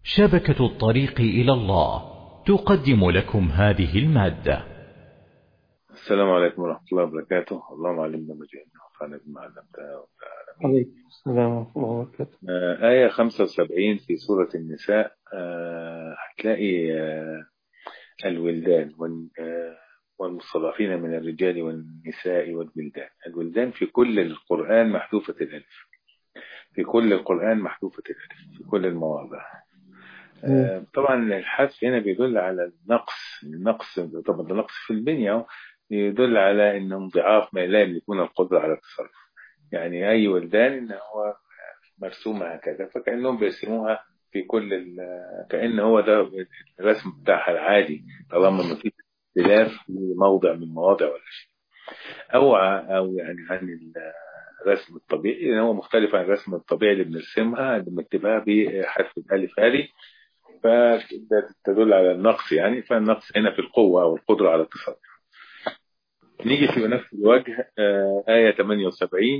شبكة الطريق إلى الله تقدم لكم هذه المادة السلام عليكم ورحمة الله وبركاته اللهم علمنا ما جهلنا وانفعنا بما علمتنا عليكم السلام ورحمة الله وبركاته آه، آية 75 في سورة النساء آه، هتلاقي آه، الولدان وال- آه، والمستضعفين من الرجال والنساء والبلدان الولدان في كل القرآن محذوفة الألف في كل القرآن محذوفة الألف في كل المواضع آه، طبعا الحذف هنا بيدل على النقص النقص طبعا ده نقص في البنية أهو، يدل على ان انضعاف ما لا يملكون القدرة على التصرف يعني أي ولدان إن هو مرسومة هكذا فكأنهم بيرسموها في كل ال- كأن هو ده الرسم بتاعها العادي طالما ما فيش اختلاف في موضع من مواضع ولا شيء أو ع- أو يعني عن الرسم الطبيعي لأن هو مختلف عن الرسم الطبيعي اللي بنرسمها اللي بنكتبها بحرف الألف هذه فده تدل على النقص يعني فالنقص هنا في القوة أو القدرة على التصرف نيجي في نفس الوجه آه، آية 78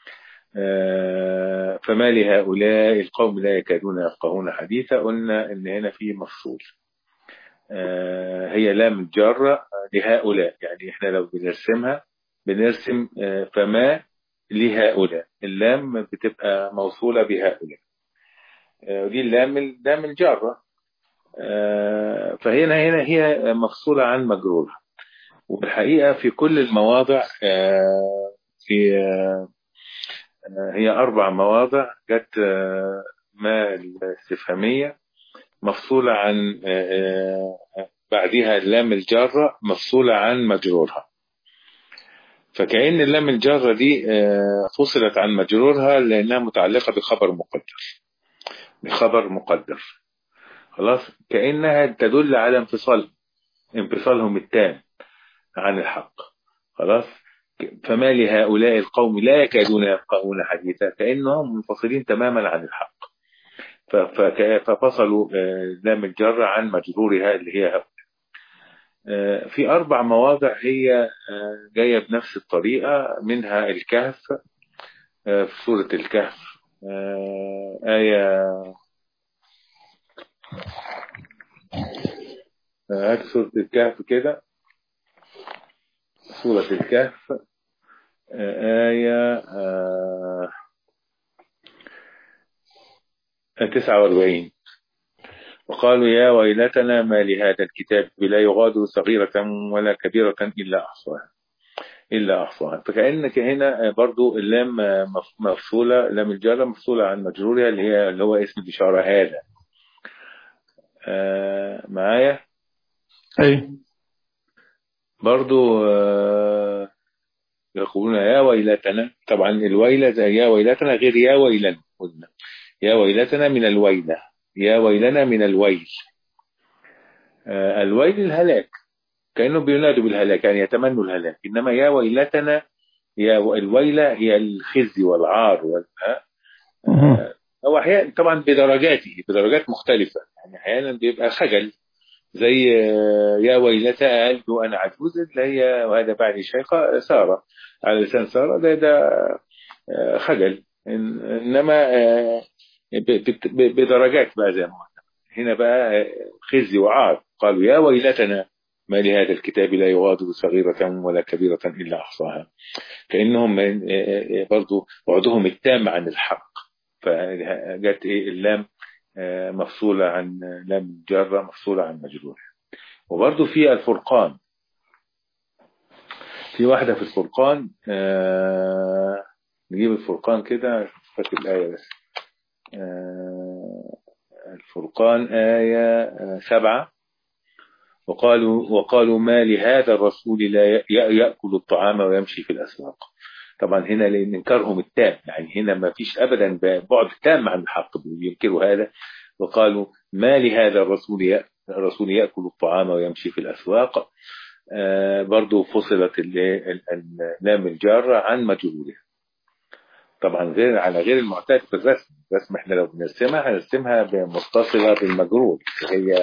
آه، فما لهؤلاء القوم لا يكادون يفقهون حديثا قلنا ان هنا في مفصول آه، هي لام الجارة لهؤلاء يعني احنا لو بنرسمها بنرسم آه، فما لهؤلاء اللام بتبقى موصولة بهؤلاء آه، ودي اللام اللام الجارة آه، فهنا هنا هي مفصولة عن مجرورها والحقيقة في كل المواضع آه، في آه، هي أربع مواضع جت آه، ما الاستفهامية مفصولة عن آه، آه، بعدها اللام الجارة مفصولة عن مجرورها فكأن اللام الجارة دي آه، فصلت عن مجرورها لأنها متعلقة بخبر مقدر بخبر مقدر خلاص كأنها تدل على انفصال انفصالهم التام عن الحق خلاص فما لهؤلاء القوم لا يكادون يفقهون حديثا كأنهم منفصلين تماما عن الحق ف- فك- ففصلوا آه، لام الجر عن مجرورها اللي هي هؤلاء آه، في أربع مواضع هي آه، جاية بنفس الطريقة منها الكهف آه، في سورة الكهف آه، آية آه، هات سورة الكهف كده سورة الكهف آه، آية آه، 49 وقالوا يا ويلتنا ما لهذا الكتاب لا يغادر صغيرة ولا كبيرة إلا أحصاها إلا أحصاها فكأنك هنا برضو اللام مف- مفصولة لام الجارة مفصولة عن مجرورها اللي هي اللي هو اسم الإشارة هذا آه، معايا أي برضو آه، يقولون يا ويلتنا طبعا الويلة زي يا ويلتنا غير يا ويلنا قلنا يا ويلتنا من الويلة يا ويلنا من الويل آه، الويل الهلاك كأنهم بينادوا بالهلاك يعني يتمنوا الهلاك إنما يا ويلتنا يا و- الويلة هي الخزي والعار وال- ها؟ مهم. هو أحيانا طبعا بدرجاته بدرجات مختلفة يعني أحيانا بيبقى خجل زي آه، يا ويلتى ألد وأنا عجوز اللي هي وهذا بعد شيخة سارة على لسان سارة ده ده آه، خجل إن- إنما آه، ب- ب- ب- بدرجات بقى زي ما قلنا. هنا بقى آه، خزي وعار قالوا يا ويلتنا ما لهذا الكتاب لا يغادر صغيرة ولا كبيرة إلا أحصاها كأنهم آه، آه، برضو بعدهم التام عن الحق فجت إيه اللام آه، مفصولة عن لام الجارة مفصولة عن مجرور وبرضو في الفرقان في واحدة في الفرقان آه، نجيب الفرقان كده فاكر الآية بس آه، الفرقان آية آه، سبعة وقالوا وقالوا ما لهذا الرسول لا ي- يأكل الطعام ويمشي في الأسواق طبعا هنا لأن إنكارهم التام يعني هنا ما فيش أبدا بعد تام عن الحق بينكروا هذا وقالوا ما لهذا الرسول يأ- الرسول يأكل الطعام ويمشي في الأسواق آه، برضو فصلت ال- ال- اللام الجارة عن مجهولها طبعا غير على غير المعتاد في الرسم الرسم احنا لو بنرسمها هنرسمها متصلة بالمجرور هي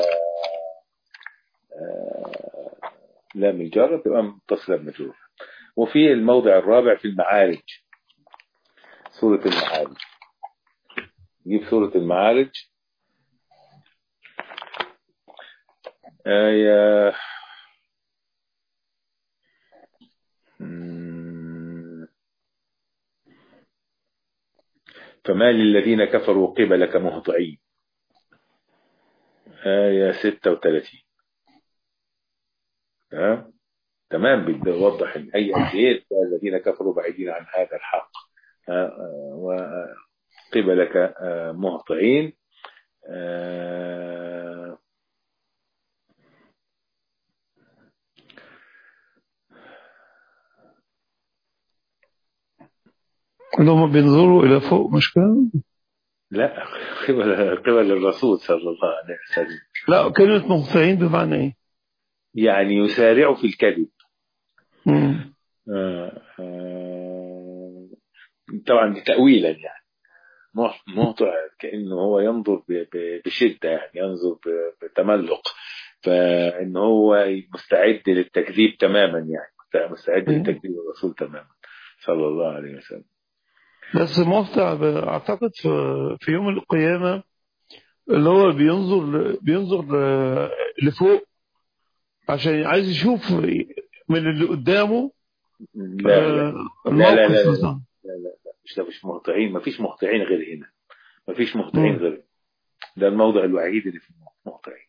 آه، لام الجارة تبقى متصلة بمجرور وفي الموضع الرابع في المعارج سورة المعارج نجيب سورة المعارج آية مم. فما للذين كفروا قبلك مهطعين آية 36 تمام تمام بيوضح الهيئة قد ايه الذين كفروا بعيدين عن هذا الحق ها، آه، وقبلك آه، مهطعين آه، اللي هم بينظروا إلى فوق مش كده؟ لا قبل قبل الرسول صلى الله عليه وسلم لا كلمة مهطعين بمعنى إيه؟ يعني يسارع في الكذب مم. آه، آه، طبعا دي تأويلا يعني مه- مهطع كأنه هو ينظر ب- ب- بشدة يعني ينظر ب- بتملق فإن هو مستعد للتكذيب تماما يعني مستعد مم. للتكذيب الرسول تماما صلى الله عليه وسلم بس مهطع ب- أعتقد في, في يوم القيامة اللي هو بينظر ل- بينظر ل- لفوق عشان عايز يشوف من اللي قدامه لا لا آه، لا لا الموقف لا. مثلا لا لا لا مش ده مش مهطعين مفيش مهطعين غير هنا مفيش مهطعين مم. غير هنا. ده الموضع الوحيد اللي فيه مهطعين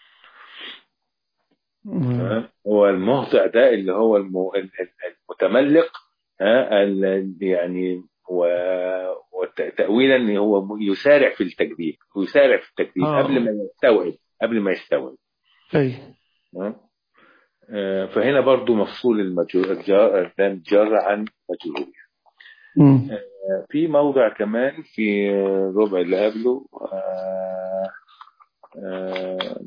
مم. تمام؟ هو المهطع ده اللي هو المو... ال- ال- المتملق ها ال- يعني و- وتأويلا إن هو م- يسارع في التكذيب ويسارع في التكذيب آه. قبل ما يستوعب قبل ما يستوعب أي تمام؟ آه، فهنا برضو مفصول المجرور الجار اللام جار عن مجرور مم. في موضع كمان في الربع اللي قبله آه، آه،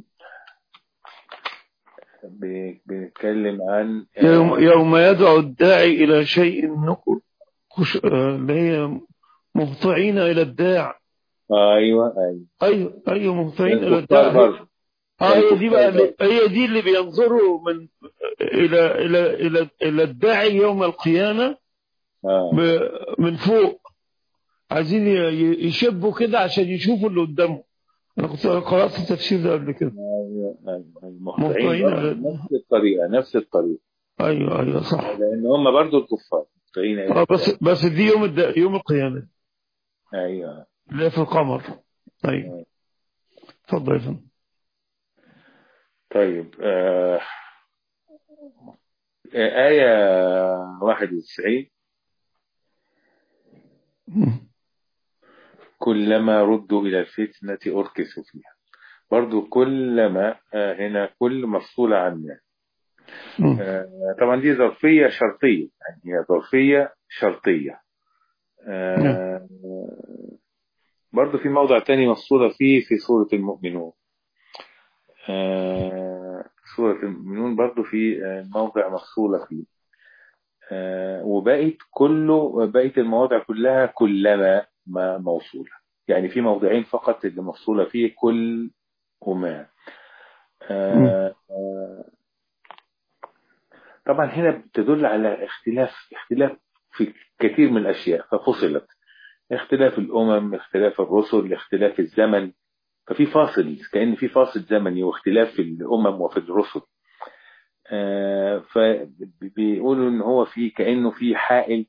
بي- بيتكلم عن آه، يوم, يوم يدعو الداعي إلى شيء نكر خش- آه، اللي هي مهطعين إلى الداع ايوه ايوه أيوه أيوه مهطعين إلى الكفار الداع برضه. اه هي دي بقى الكفار اللي- هي دي اللي بينظروا من إلى إلى إلى إلى الداعي يوم القيامة اه ب- من فوق عايزين ي- ي- يشبوا كده عشان يشوفوا اللي قدامهم أنا كنت قرأت التفسير ده قبل كده ايوه ايوه مهطعين المهطعين برضه على- نفس الطريقه نفس الطريقه أيوه أيوه صح لان هم برضه الكفار مهطعين اه بس بس دي يوم الد... يوم القيامة ايوه اللي هي في القمر أيوه اتفضل يا فندم طيب آه آية 91 مم. كلما ردوا إلى الفتنة أركسوا فيها برضو كلما آه هنا كل مفصولة عنها مم. آه طبعا دي ظرفية شرطية يعني هي ظرفية شرطية آه برضو في موضع تاني مفصولة فيه في سورة المؤمنون آه سورة المؤمنون برضو في آه، موضع مفصولة فيه آه، وبقت كله بقت المواضع كلها كلما ما موصولة يعني في موضعين فقط اللي مفصولة فيه كل وما آه، آه، طبعا هنا بتدل على اختلاف اختلاف في كثير من الأشياء ففصلت اختلاف الأمم اختلاف الرسل اختلاف الزمن ففي فاصل كأن في فاصل زمني واختلاف في الأمم وفي الرسل آه، فبيقولوا ان هو في كانه في حائل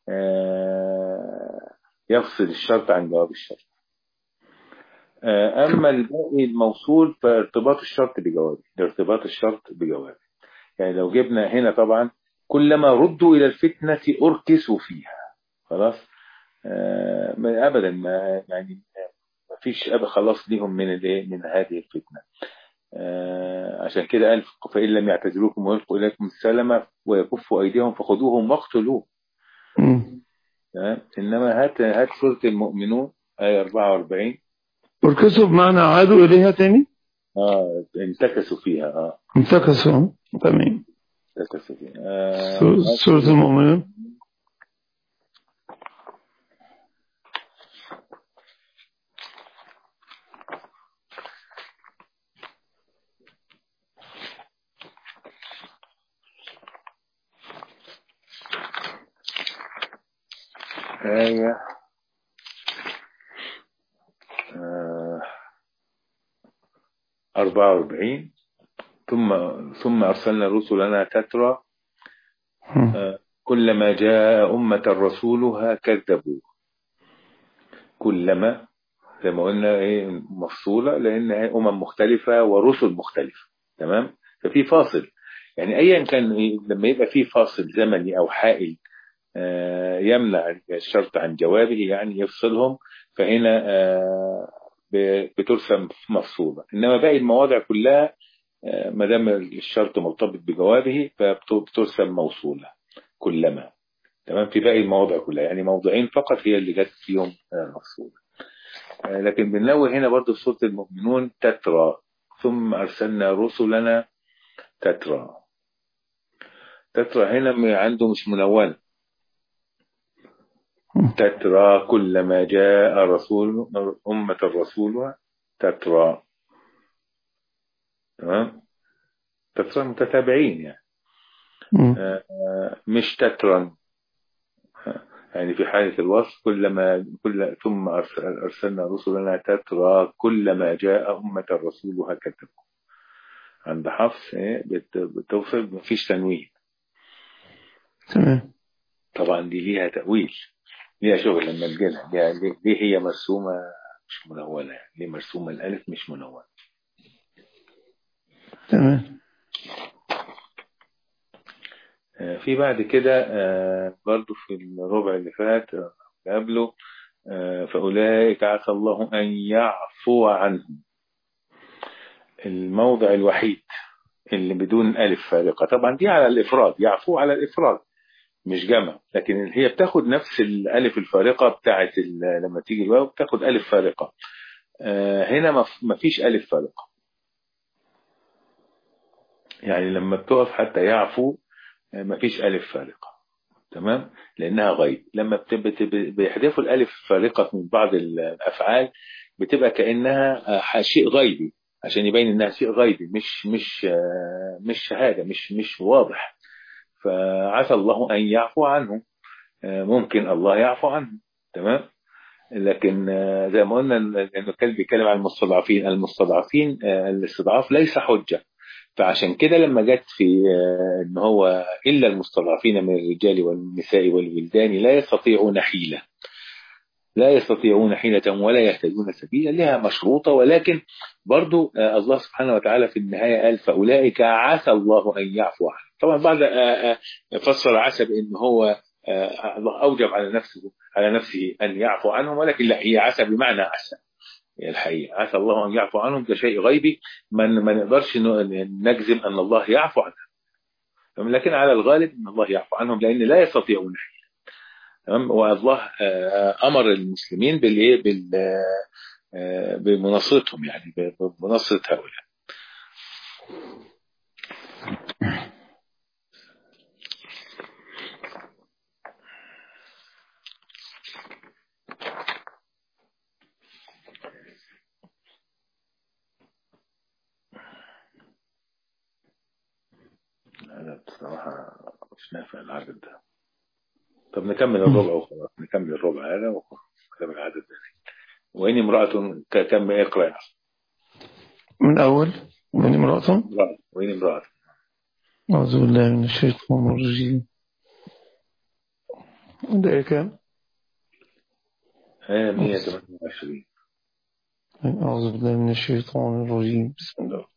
آه، يفصل الشرط عن جواب الشرط آه، اما الباقي الموصول فارتباط الشرط بجوابه ارتباط الشرط بجوابه يعني لو جبنا هنا طبعا كلما ردوا الى الفتنه اركسوا فيها خلاص آه، ما- ابدا ما يعني ما فيش ابدا خلاص ليهم من الايه من هذه الفتنه آه، عشان كده قال فإن لم يعتزلوكم ويلقوا إليكم السلام ويكفوا أيديهم فخذوهم واقتلوهم مم. تمام؟ إنما هات هات سورة المؤمنون آية 44 اركسوا بمعنى عادوا إليها تاني اه انتكسوا فيها اه انتكسوا تمام انتكسوا فيها آه سورة هات سورة المؤمنون آية آه 44 ثم ثم أرسلنا رسلنا تترى مم. آه، كلما جاء أمة رسولها كذبوه كلما زي ما قلنا ايه مفصولة لأن هي أمم مختلفة ورسل مختلفة تمام ففي فاصل يعني أيا كان إيه لما يبقى في فاصل زمني أو حائل آه، يمنع الشرط عن جوابه يعني يفصلهم فهنا آه، ب- بترسم مفصولة إنما باقي المواضع كلها آه، ما دام الشرط مرتبط بجوابه فبترسم موصولة كلما تمام في باقي المواضع كلها يعني موضعين فقط هي اللي جت فيهم آه، مفصولة آه، لكن بنلوي هنا برضو في سورة المؤمنون تترى ثم أرسلنا رسلنا تترى تترى هنا م- عنده مش منونة تترى كلما جاء رسول أمة رسولها تترى تمام تترى متتابعين يعني مم. آه، مش تترا يعني في حالة الوصف كلما كل ثم أرسل- أرسلنا رسلنا تترى كلما جاء أمة رسولها كذبوا عند حفص إيه، بت- بتوصل مفيش تنوين تمام طبعا دي ليها تأويل ليها شغل لما تجيلها ليها- ليه ليه هي مرسومة مش منونة يعني ليه مرسومة الألف مش منونة تمام آه، في بعد كده آه، برضو في الربع اللي فات آه، قبله آه، فأولئك عسى الله أن يعفو عنهم الموضع الوحيد اللي بدون ألف فارقة طبعا دي على الإفراد يعفو على الإفراد مش جمع لكن هي بتاخد نفس الألف الفارقة بتاعت ال- لما تيجي الواو بتاخد ألف فارقة آه، هنا مف- مفيش ألف فارقة يعني لما بتقف حتى يعفو آه، مفيش ألف فارقة تمام لأنها غيب لما بت- بت- بيحذفوا الألف فارقة من بعض الأفعال بتبقى كأنها آه، شيء غيبي عشان يبين إنها شيء غيبي مش مش آه، مش شهادة مش مش واضح فعسى الله أن يعفو عنهم آه، ممكن الله يعفو عنهم تمام لكن آه، زي ما قلنا إن الكلب بيتكلم عن المستضعفين المستضعفين آه، الاستضعاف ليس حجة فعشان كده لما جت في آه، ان هو الا المستضعفين من الرجال والنساء والولدان لا يستطيعون حيله لا يستطيعون حيلة ولا يهتدون سبيلا لها مشروطة ولكن برضو آه، الله سبحانه وتعالى في النهاية قال فأولئك عسى الله أن يعفو عنهم طبعا بعد آه، آه، فسر عسى بأن هو آه، الله أوجب على نفسه على نفسه أن يعفو عنهم ولكن لا هي عسى بمعنى عسى هي الحقيقة عسى الله أن يعفو عنهم ده شيء غيبي ما ما نقدرش ن- نجزم أن الله يعفو عنهم لكن على الغالب أن الله يعفو عنهم لأن لا يستطيعون حيلة تمام والله آه، أمر المسلمين بالإيه بال آه، بمناصرتهم يعني بمناصرة هؤلاء أنا بصراحة مش نافع العدد ده طب نكمل الربع وخلاص نكمل الربع هذا ونكمل العدد ده وإن امرأة ك- كم اقرأ يا من أول من امرأة امرأة وإن امرأة أعوذ بالله من الشيطان الرجيم ده إيه كام؟ آية 128 أعوذ بالله من الشيطان الرجيم بسم الله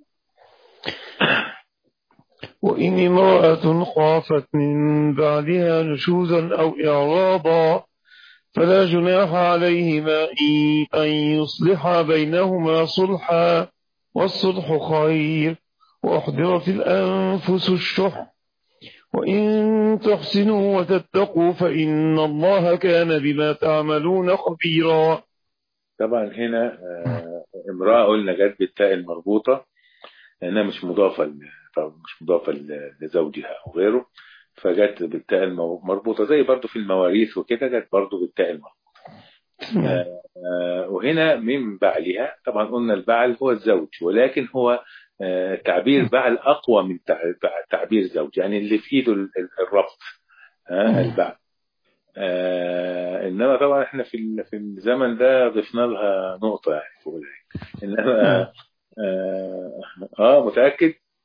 وإن امرأة خافت من بعدها نشوزا أو إعراضا فلا جناح عليهما إن- أن يصلحا بينهما صلحا والصلح خير وأحضرت الأنفس الشح وإن تحسنوا وتتقوا فإن الله كان بما تعملون خبيرا طبعا هنا آه، امرأة قلنا جت بالتاء المربوطة لأنها مش مضافة ل- طبعا مش مضافة ل- لزوجها أو غيره فجت بالتاء المربوطة زي برضو في المواريث وكده جت برضو بالتاء المربوطة آه، وهنا من بعلها طبعا قلنا البعل هو الزوج ولكن هو آه، تعبير بعل أقوى من تع- تعبير زوج يعني اللي في إيده ال- ال- الربط آه، البعل آه انما طبعا احنا في ال- في الزمن ده ضفنا لها نقطه يعني في أولئك. انما اه, آه متاكد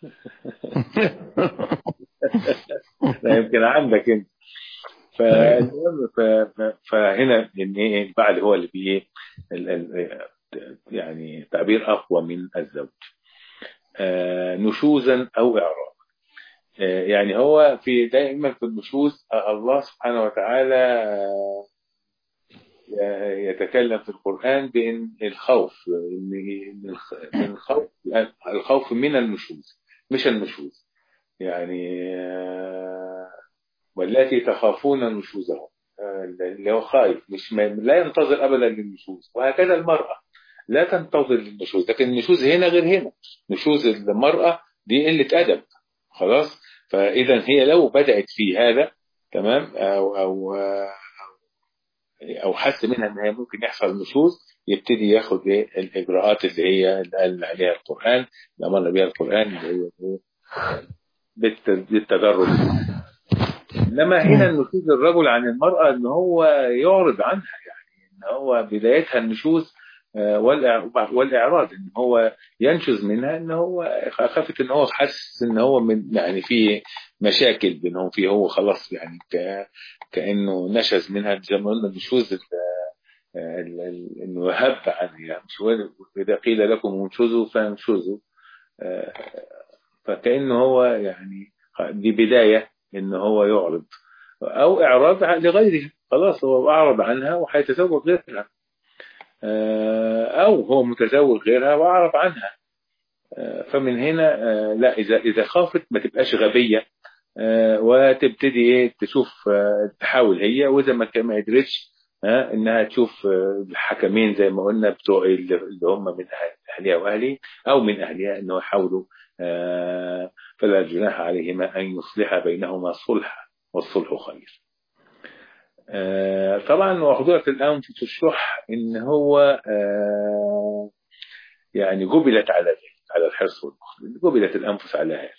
لا يمكن عندك انت فالمهم ف- ف- فهنا ان ايه البعل هو اللي بيه ال- ال- يعني تعبير اقوى من الزوج آه، نشوزا او اعراضا آه، يعني هو في دائما في النشوز آه، الله سبحانه وتعالى آه، يتكلم في القرآن بأن الخوف إن الخ- من الخوف الخوف من النشوز مش النشوز يعني آه، والتي تخافون نشوزهم آه، اللي هو خايف مش ما لا ينتظر ابدا للنشوز وهكذا المراه لا تنتظر للنشوز لكن النشوز هنا غير هنا نشوز المراه دي قله ادب خلاص فاذا هي لو بدات في هذا تمام او او او حس منها ان هي ممكن يحصل نشوز يبتدي ياخد ايه الاجراءات اللي هي اللي قال عليها القران اللي امر بها القران اللي هي ايه بالت- بالتدرج انما هنا النشوز الرجل عن المراه ان هو يعرض عنها يعني ان هو بدايتها النشوز آه، والإع- والاعراض ان هو ينشز منها ان هو خافت ان هو حس ان هو من يعني في مشاكل بينهم فيه هو خلاص يعني ك- كانه نشز منها زي ما قلنا النشوز ال- ال- ال- انه هب عنها يعني مش هو اذا قيل لكم انشزوا فانشزوا آه، فكانه هو يعني دي بدايه ان هو يعرض او اعراض لغيره خلاص هو اعرض عنها وهيتزوج غيرها آه، او هو متزوج غيرها واعرض عنها آه، فمن هنا آه، لا اذا اذا خافت ما تبقاش غبيه آه، وتبتدي ايه تشوف آه، تحاول هي واذا ما كان- ما قدرتش ها انها تشوف آه، الحكمين زي ما قلنا بتوع اللي اللي هم من أهل- اهلها واهلي او من اهلها انه يحاولوا آه، فلا جناح عليهما ان يصلح بينهما صلحا والصلح خير. آه، طبعا وحضورة الانفس الشح ان هو آه، يعني جبلت على ذلك على الحرص والبخل جبلت الانفس على هذا.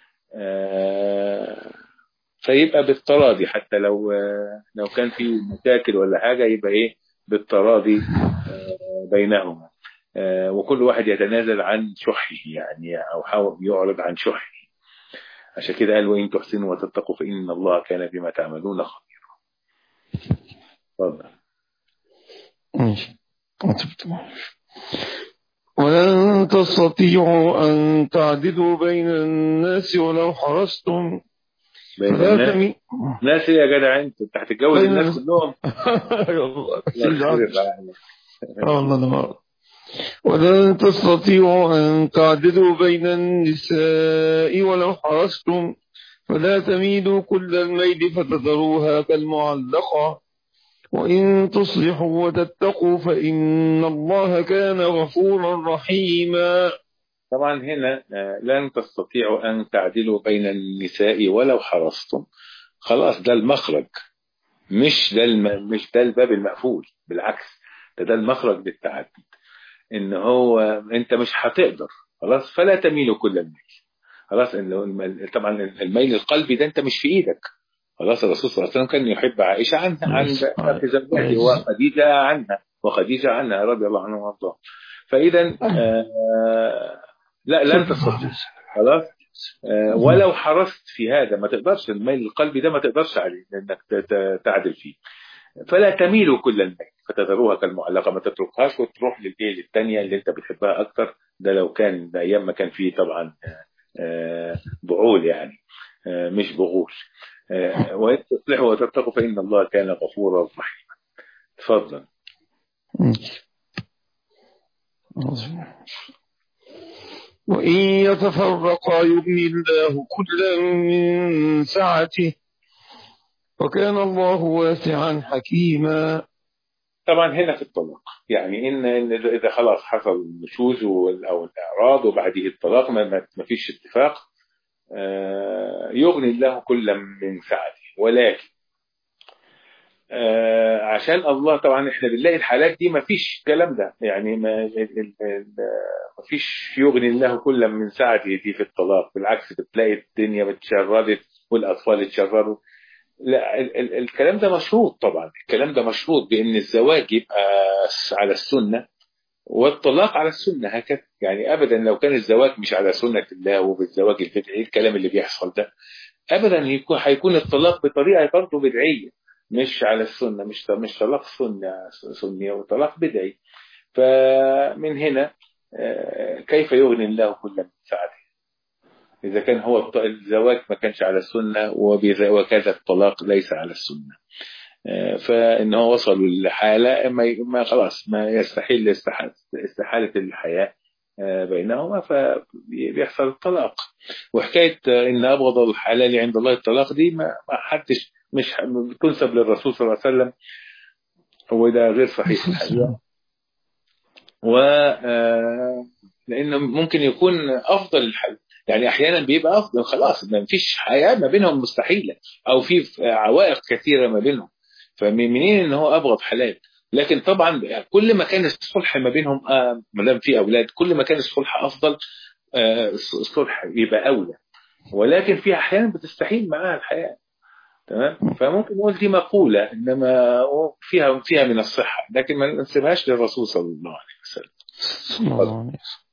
آه، فيبقى بالتراضي حتى لو آه، لو كان في مشاكل ولا حاجه يبقى ايه بالتراضي آه، بينهما آه، وكل واحد يتنازل عن شحه يعني او حاول يعرض عن شحه عشان كده قال وان تحسنوا وتتقوا فان الله كان بما تعملون خبيرا اتفضل ماشي ولن تستطيعوا أن تعدلوا بين الناس ولو حرصتم بين فلا الناس تمي ناس إيه يا جدع انت انت هتتجوز بين الناس الناس. كلهم الله الله يخليك عليك. آه والله أنا ما أعرف. ولن تستطيعوا أن تعدلوا بين النساء ولو حرصتم فلا تميلوا كل الميل فتذروها كالمعلقة وإن تصلحوا وتتقوا فإن الله كان غفورا رحيما طبعا هنا آه، لن تستطيعوا أن تعدلوا بين النساء ولو حرصتم خلاص ده المخرج مش ده الم... مش ده الباب المقفول بالعكس ده ده المخرج للتعدد ان هو انت مش هتقدر خلاص فلا تميلوا كل الميل خلاص إن لو الم- طبعا الميل القلبي ده انت مش في ايدك خلاص الرسول صلى الله عليه وسلم كان يحب عائشه عنها عن باقي زوجاته وخديجه عنها وخديجه عنها رضي الله عنها وارضاها فاذا آه لا لن تستطيع خلاص آه، ولو حرصت في هذا ما تقدرش الميل القلبي ده ما تقدرش عليه انك ت- ت- تعدل فيه فلا تميلوا كل الميل فتذروها كالمعلقه ما تتركهاش وتروح للايه للثانيه اللي انت بتحبها اكتر ده لو كان ده ايام ما كان فيه طبعا آه، آه، بعول يعني آه، مش بغول آه، وان تصلحوا وتتقوا فان الله كان غفورا رحيما تفضل وإن يتفرقا يغني الله كلا من سعته وكان الله واسعا حكيما طبعا هنا في الطلاق يعني ان ان اذا خلاص حصل النشوز وال- او الاعراض وبعده الطلاق ما, ما ما فيش اتفاق آه، يغني الله كل من سعته ولكن آه، عشان الله طبعا احنا بنلاقي الحالات دي ما فيش الكلام ده يعني ما ال- ال- ال- ما فيش يغني الله كل من سعته دي في الطلاق بالعكس بتلاقي الدنيا بتشردت والاطفال اتشردوا لا ال ال الكلام ده مشروط طبعا الكلام ده مشروط بان الزواج يبقى على السنه والطلاق على السنة هكذا يعني أبدا لو كان الزواج مش على سنة الله وبالزواج البدعي الكلام اللي بيحصل ده أبدا يكون هيكون الطلاق بطريقة برضه بدعية مش على السنة مش مش طلاق سنة سنية وطلاق بدعي فمن هنا كيف يغني الله كل من سعته إذا كان هو الزواج ما كانش على السنة وكذا الطلاق ليس على السنة فإن هو وصلوا لحالة ما خلاص ما يستحيل استحالة الحياة بينهما فبيحصل الطلاق وحكاية إن أبغض الحلال عند الله الطلاق دي ما حدش مش تنسب للرسول صلى الله عليه وسلم وده غير صحيح الحقيقة و لأنه ممكن يكون أفضل الحل يعني أحيانا بيبقى أفضل خلاص ما فيش حياة ما بينهم مستحيلة أو في عوائق كثيرة ما بينهم فمنين إن هو أبغض حلال لكن طبعا كل ما كان الصلح ما بينهم ما دام في أولاد كل ما كان الصلح أفضل الصلح يبقى أولى ولكن في أحيانا بتستحيل معاها الحياة تمام فممكن نقول دي مقولة إنما فيها فيها من الصحة لكن ما نسيبهاش للرسول صلى الله عليه وسلم صلى الله عليه وسلم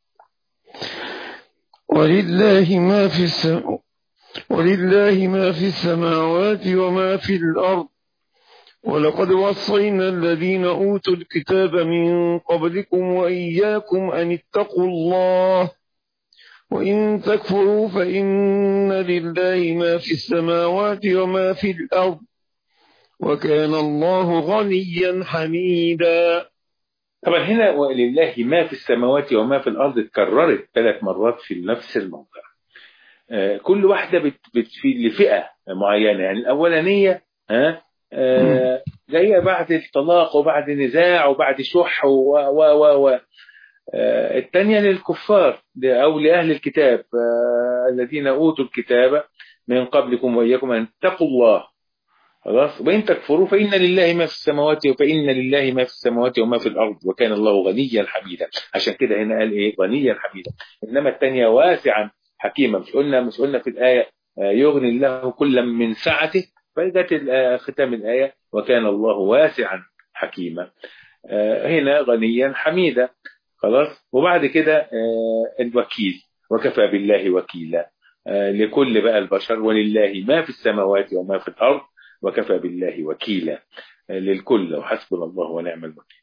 ولله ما في السماء ولله ما في السماوات وما في الأرض ولقد وصينا الذين أوتوا الكتاب من قبلكم وإياكم أن اتقوا الله وإن تكفروا فإن لله ما في السماوات وما في الأرض وكان الله غنيا حميدا طبعا هنا ولله ما في السماوات وما في الأرض اتكررت ثلاث مرات في نفس الموضع آه كل واحدة بت بتفيد لفئة معينة يعني الأولانية ها آه جاية بعد الطلاق وبعد نزاع وبعد شح و و و, و آه الثانية للكفار أو لأهل الكتاب آه الذين أوتوا الكتاب من قبلكم وإياكم أن اتقوا الله خلاص وإن تكفروا فإن لله ما في السماوات فإن لله ما في السماوات وما في الأرض وكان الله غنيا حميدا عشان كده هنا قال إيه غنيا حميدا إنما الثانية واسعا حكيما مش قلنا مش قلنا في الآية يغني الله كل من سعته فجت ختام الآية وكان الله واسعا حكيما هنا غنيا حميدا خلاص وبعد كده الوكيل وكفى بالله وكيلا لكل بقى البشر ولله ما في السماوات وما في الأرض وكفى بالله وكيلا للكل وحسبنا الله ونعم الوكيل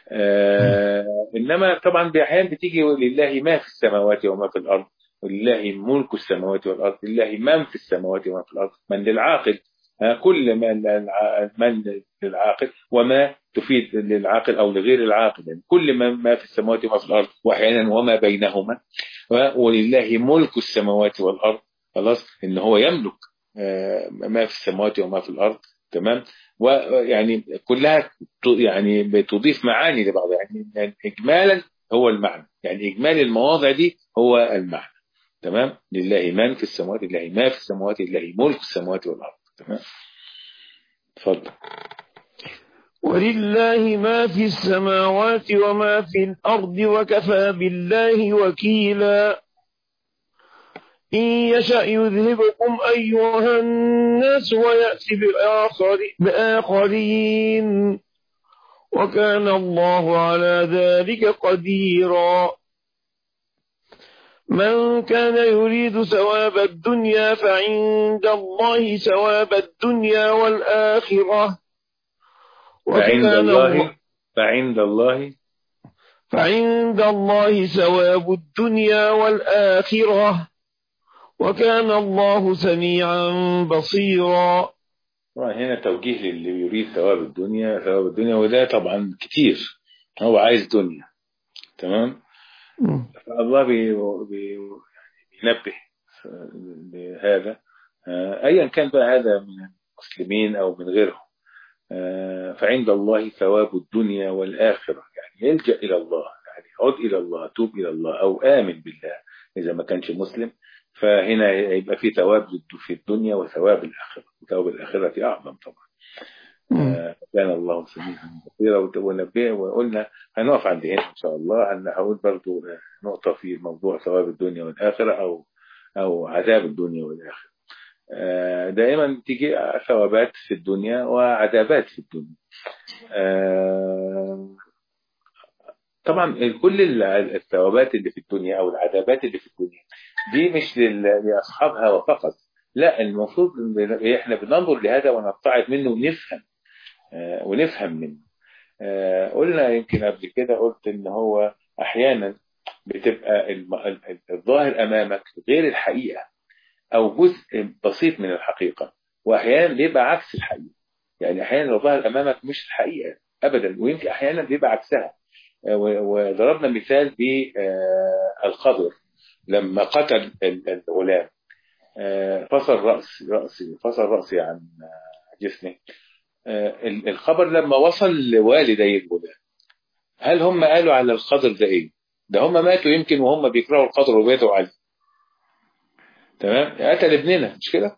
آه إنما طبعا بأحيان بتيجي لله ما في السماوات وما في الأرض ولله ملك السماوات والأرض لله من في السماوات وما في الأرض من للعاقل كل من من للعاقل وما تفيد للعاقل أو لغير العاقل يعني كل ما, ما في السماوات وما في الأرض وأحيانا وما بينهما ولله ملك السماوات والأرض خلاص إن هو يملك ما في السماوات وما في الأرض تمام ويعني كلها يعني بتضيف معاني لبعض يعني إجمالا هو المعنى يعني إجمالي المواضع دي هو المعنى تمام لله من في السماوات لله ما في السماوات لله ملك السماوات والأرض تمام اتفضل ولله ما في السماوات وما في الأرض وكفى بالله وكيلا إن يشأ يذهبكم أيها الناس ويأتي بآخر بآخرين وكان الله على ذلك قديرا من كان يريد ثواب الدنيا فعند الله ثواب الدنيا والآخرة فعند الله فعند الله فعند الله ثواب الدنيا والآخرة وكان الله سميعا بصيرا هنا توجيه للي يريد ثواب الدنيا ثواب الدنيا وده طبعا كتير هو عايز دنيا تمام فالله بي بي يعني بينبه لهذا ايا كان بقى هذا من المسلمين او من غيرهم فعند الله ثواب الدنيا والاخره يعني يلجا الى الله يعني عد الى الله توب الى الله او امن بالله اذا ما كانش مسلم فهنا يبقى في ثواب في الدنيا وثواب الآخرة ثواب الآخرة أعظم طبعا آه كان الله سميعا بصيرا ونبه وقلنا هنقف عند هنا إن شاء الله أن هقول برضو نقطة في موضوع ثواب الدنيا والآخرة أو أو عذاب الدنيا والآخرة آه دائما تيجي ثوابات في الدنيا وعذابات في الدنيا آه طبعا كل ال- الثوابات اللي في الدنيا او العذابات اللي في الدنيا دي مش لل- لاصحابها وفقط لا المفروض إن احنا بننظر لهذا ونتعظ منه ونفهم آه، ونفهم منه آه، قلنا يمكن قبل كده قلت ان هو احيانا بتبقى الم- ال- ال- الظاهر امامك غير الحقيقه او جزء بسيط من الحقيقه واحيانا بيبقى عكس الحقيقه يعني احيانا الظاهر امامك مش الحقيقه ابدا ويمكن احيانا بيبقى عكسها آه، و- وضربنا مثال بالخضر لما قتل ال- الغلام آه، فصل رأس رأسي فصل رأسي عن آه، جسمي آه، ال- الخبر لما وصل لوالدي الغلام هل هم قالوا على الخضر ده ايه؟ ده هم ماتوا يمكن وهم بيكرهوا الخضر وبيدعوا عليه تمام؟ قتل ابننا مش كده؟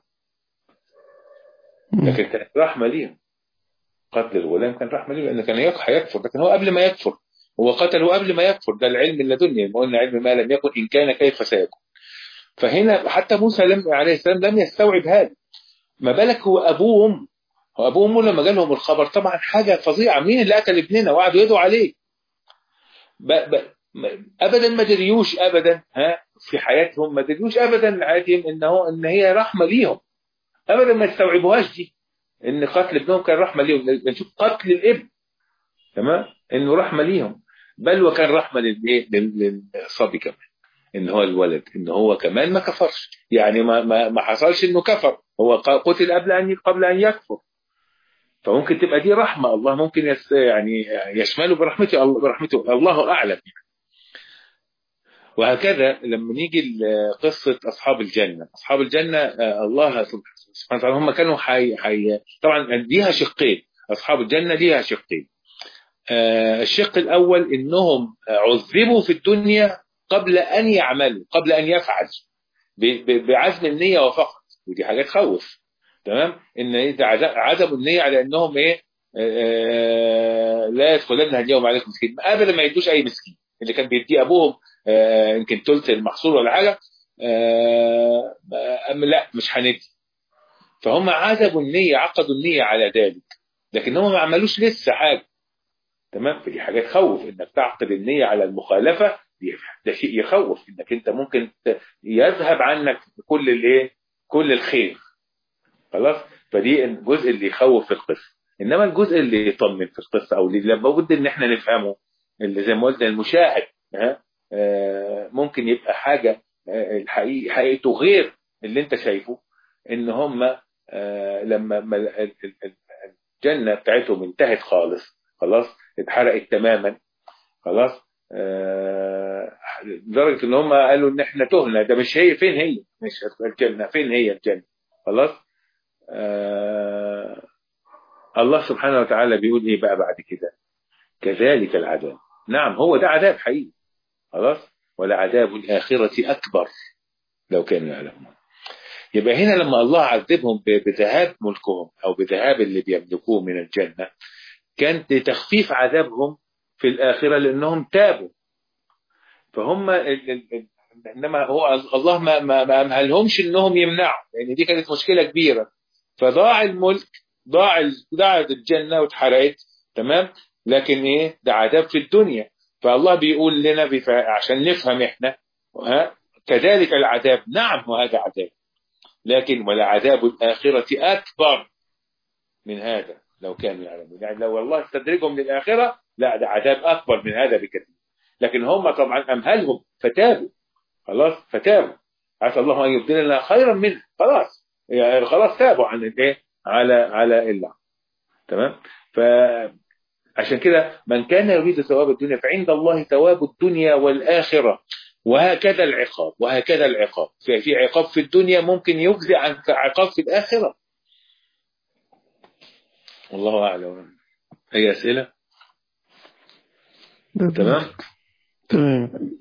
لكن كانت رحمه ليهم قتل الغلام كان رحمه ليهم لان كان يك- هيكفر لكن هو قبل ما يكفر هو قتله قبل ما يكفر ده العلم اللدني ما قلنا علم ما لم يكن ان كان كيف سيكون فهنا حتى موسى لم عليه السلام لم يستوعب هذا ما بالك هو ابوه وامه هو ابوه وامه لما جالهم الخبر طبعا حاجه فظيعه مين اللي قتل ابننا وقعدوا يدعوا عليه ب... ب... م- ابدا ما دريوش ابدا ها في حياتهم ما دريوش ابدا حياتهم ان هو ان هي رحمه ليهم ابدا ما استوعبوهاش دي ان قتل ابنهم كان رحمه ليهم نشوف قتل الابن تمام انه رحمه ليهم بل وكان رحمه للايه لل- للصبي كمان ان هو الولد ان هو كمان ما كفرش يعني ما ما, ما حصلش انه كفر هو ق- قتل قبل ان قبل ان يكفر فممكن تبقى دي رحمه الله ممكن يس يعني يشمله برحمته الله برحمته الله اعلم وهكذا لما نيجي لقصه اصحاب الجنه اصحاب الجنه آه، الله سبحانه وتعالى هم كانوا حي حي طبعا ليها شقين اصحاب الجنه ليها شقين آه، الشق الاول انهم عذبوا في الدنيا قبل ان يعملوا قبل ان يفعل ب- ب- بعزم النيه وفقط ودي حاجه تخوف تمام ان اذا عز- عزموا النيه على انهم ايه آه، لا يدخلن اليوم عليكم مسكين ابدا ما يدوش اي مسكين اللي كان بيديه ابوهم آه، يمكن ثلث المحصول ولا حاجه آه، أم لا مش هندي فهم عزموا النيه عقدوا النيه على ذلك لكنهم ما عملوش لسه حاجه تمام فدي حاجه تخوف انك تعقد النيه على المخالفه دي- ده شيء يخوف انك انت ممكن ت- يذهب عنك كل الايه كل الخير خلاص فدي الجزء اللي يخوف في القصه انما الجزء اللي يطمن في القصه او اللي لابد ان احنا نفهمه اللي زي ما قلنا المشاهد ها آه، ممكن يبقى حاجه آه، الحقيقه حقيقته غير اللي انت شايفه ان هم آه، لما ما ال- ال- ال- الجنه بتاعتهم انتهت خالص خلاص اتحرقت تماما خلاص آه، لدرجه ان هم قالوا ان احنا تهنا ده مش هي فين هي مش الجنه فين هي الجنه خلاص آه الله سبحانه وتعالى بيقول ايه بقى بعد كده كذلك العذاب نعم هو ده عذاب حقيقي خلاص ولعذاب الآخرة أكبر لو كانوا يعلمون يبقى هنا لما الله عذبهم ب- بذهاب ملكهم أو بذهاب اللي بيملكوه من الجنة كان لتخفيف عذابهم في الآخرة لأنهم تابوا فهم ال- ال- ال- انما هو الله ما ما ما امهلهمش انهم يمنعوا لان دي كانت مشكله كبيره فضاع الملك ضاع ال- ضاعت الجنه واتحرقت تمام لكن ايه ده عذاب في الدنيا فالله بيقول لنا بف- عشان نفهم احنا ها كذلك العذاب نعم وهذا عذاب لكن ولعذاب الآخرة أكبر من هذا لو كانوا يعلمون يعني لو الله استدرجهم للآخرة لا ده عذاب أكبر من هذا بكثير لكن هم طبعا أمهلهم فتابوا خلاص فتابوا عسى الله أن يبدلنا خيرا منه خلاص يعني خلاص تابوا عن الايه على على الله تمام فعشان كده من كان يريد ثواب الدنيا فعند الله ثواب الدنيا والآخرة وهكذا العقاب وهكذا العقاب في في عقاب في الدنيا ممكن يجزي عن عقاب في الآخرة والله أعلم أي أسئلة تمام تمام